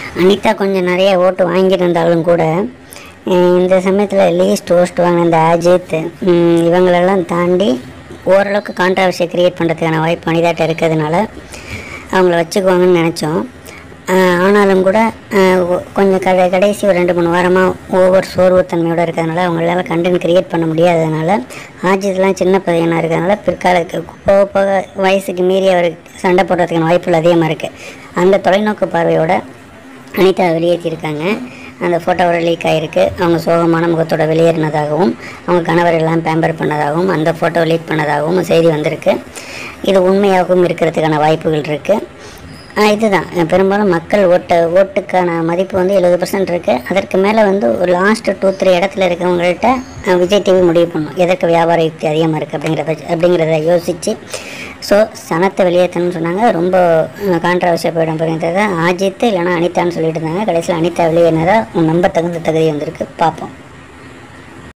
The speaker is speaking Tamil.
அனிதா கொஞ்சம் நிறைய ஓட்டு வாங்கியிருந்தாலும் கூட அஹ் இந்த சமயத்தில் லீஸ்ட் ஓஸ்ட் வாங்கின இந்த அஜித் உம், இவங்களெல்லாம் தாண்டி ஓரளவுக்கு கான்ட்ரவர்சியை கிரியேட் பண்ணுறதுக்கான வாய்ப்பு அனிதாட்ட இருக்கிறதுனால அவங்கள வச்சுக்குவாங்கன்னு நினச்சோம் ஆஹ் ஆனாலும் கூட ஆஹ் ஒ- கொஞ்சம் கடை கடைசி ஒரு ரெண்டு மூணு வாரமாக ஓவர் சோர்வுத்தன்மையோடு இருக்கிறதுனால அவங்களால கண்டென்ட் கிரியேட் பண்ண முடியாததுனால ஆஜித்லாம் சின்ன பையனாக இருக்கிறதுனால பிற்காலத்துக்கு போக போக வயசுக்கு மீறி அவர் சண்டை போடுறதுக்கான வாய்ப்புகள் அதிகமாக இருக்குது அந்த தொலைநோக்கு பார்வையோட அனிதா வெளியேற்றியிருக்காங்க அந்த ஃபோட்டோவோட லீக் ஆகிருக்கு அவங்க சோகமான முகத்தோட வெளியேறினதாகவும் அவங்க கணவர் எல்லாம் பேம்பர் பண்ணதாகவும் அந்த ஃபோட்டோ லீக் பண்ணதாகவும் செய்தி வந்திருக்கு இது உண்மையாகவும் இருக்கிறதுக்கான வாய்ப்புகள் இருக்குது ஆஹ் இதுதான் அஹ் பெரும்பாலும் மக்கள் ஓட்டு ஓட்டுக்கான மதிப்பு வந்து எழுபது பர்சன்ட் இருக்குது அதற்கு மேலே வந்து ஒரு லாஸ்ட் டூ த்ரீ இடத்துல இருக்கவங்கள்ட்ட அஹ் விஜய் டிவி முடிவு பண்ணும் எதற்கு வியாபார யுக்தி அதிகமாக இருக்குது அப்படிங்கிறத அப்படிங்கிறத யோசித்து ஸோ சனத்தை வெளியேற்றணும்னு சொன்னாங்க ரொம்ப கான்ட்ரவர்சியாக போயிடும் அப்படிங்கிறத அஜித் இல்லைன்னா அனிதான்னு சொல்லிட்டு இருந்தாங்க கடைசியில் அனிதா வெளியேறினதா நம்ப தகுந்த தகுதி வந்திருக்கு பார்ப்போம்